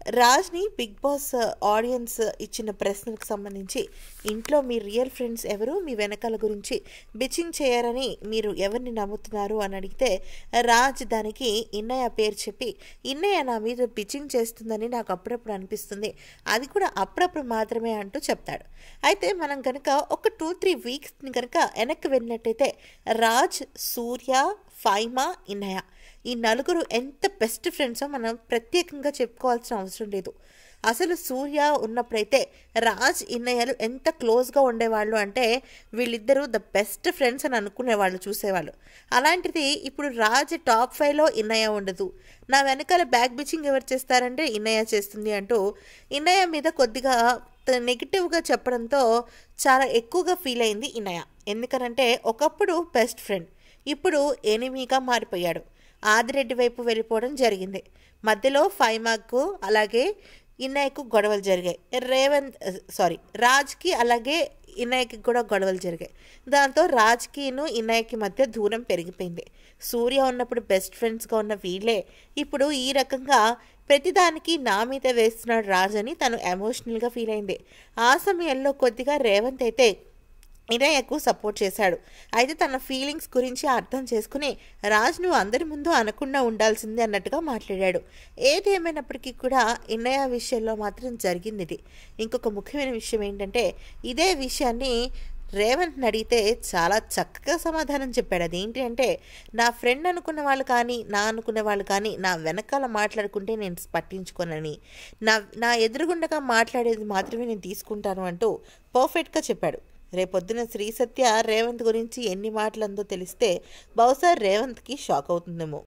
రాజ్ని big boss audience ఇచ్చిన ప్రశ్నలకు సంబంధించి ఇంట్లో మీ రియల్ ఫ్రెండ్స్ ఎవరు మీ వెనకాల గురించి బిచింగ్ చేయరని మీరు ఎవరిని నమ్ముతున్నారు అని అడిగితే రాజ్ దానికి ఇన్నయ్య పేరు చెప్పి ఇన్నయ్య నా మీద బిచింగ్ చేస్తుందని నాకు అప్పుడప్పుడు అనిపిస్తుంది అది కూడా అప్పుడప్పుడు మాత్రమే అంటూ చెప్తాడు అయితే మనం కనుక ఒక టూ త్రీ వీక్స్ని కనుక వెనక్కి వెళ్ళినట్టయితే రాజ్ సూర్య ఫైమా ఇన్నయ్య ఈ నలుగురు ఎంత బెస్ట్ ఫ్రెండ్సో మనం ప్రత్యేకంగా చెప్పుకోవాల్సిన అవసరం లేదు అసలు సూర్య ఉన్నప్పుడైతే రాజ్ ఇన్నయ్యలు ఎంత క్లోజ్గా ఉండేవాళ్ళు అంటే వీళ్ళిద్దరూ ద బెస్ట్ ఫ్రెండ్స్ అని అనుకునేవాళ్ళు చూసేవాళ్ళు అలాంటిది ఇప్పుడు రాజ్ టాప్ ఫైవ్లో ఇన్నయ్య ఉండదు నా వెనకాల బ్యాక్ బిచింగ్ ఎవరు చేస్తారంటే ఇన్నయ్య చేస్తుంది అంటూ ఇన్నయ్య మీద కొద్దిగా నెగిటివ్గా చెప్పడంతో చాలా ఎక్కువగా ఫీల్ అయింది ఇన్నయ్య ఎందుకనంటే ఒకప్పుడు బెస్ట్ ఫ్రెండ్ ఇప్పుడు ఎనిమీగా మారిపోయాడు ఆదిరెడ్డి వైపు వెళ్ళిపోవడం జరిగింది మధ్యలో ఫైమాకు అలాగే ఇన్నయ్యకు గొడవలు జరిగాయి రేవంత్ సారీ రాజ్కి అలాగే ఇన్నయ్యకి కూడా గొడవలు జరిగాయి దాంతో రాజ్కిను ఇన్నయ్యకి మధ్య దూరం పెరిగిపోయింది సూర్య ఉన్నప్పుడు బెస్ట్ ఫ్రెండ్స్గా ఉన్న వీళ్ళే ఇప్పుడు ఈ రకంగా ప్రతిదానికి నా మీద వేస్తున్నాడు రాజ్ అని తను ఎమోషనల్గా ఫీల్ అయింది ఆ సమయంలో కొద్దిగా రేవంత్ అయితే ఇనయ్యకు సపోర్ట్ చేశాడు అయితే తన ఫీలింగ్స్ గురించి అర్థం చేసుకుని రాజ్ నువ్వు అందరి ముందు అనకుండా ఉండాల్సింది అన్నట్టుగా మాట్లాడాడు ఏది ఏమైనప్పటికీ కూడా ఇన్నయ్య విషయంలో మాత్రం జరిగింది ఇది ఇంకొక ముఖ్యమైన విషయం ఏంటంటే ఇదే విషయాన్ని రేవంత్ని అడిగితే చాలా చక్కగా సమాధానం చెప్పాడు అదేంటి అంటే నా ఫ్రెండ్ అనుకున్న వాళ్ళు కానీ నా అనుకునే వాళ్ళు కానీ నా వెనకాల మాట్లాడుకుంటే నేను పట్టించుకోనని నా నా ఎదురుగుండగా మాట్లాడేది మాత్రమే నేను తీసుకుంటాను అంటూ పర్ఫెక్ట్గా చెప్పాడు రేపొద్దున శ్రీ సత్య రేవంత్ గురించి ఎన్ని మాటలందో తెలిస్తే బహుశా రేవంత్కి షాక్ అవుతుందేమో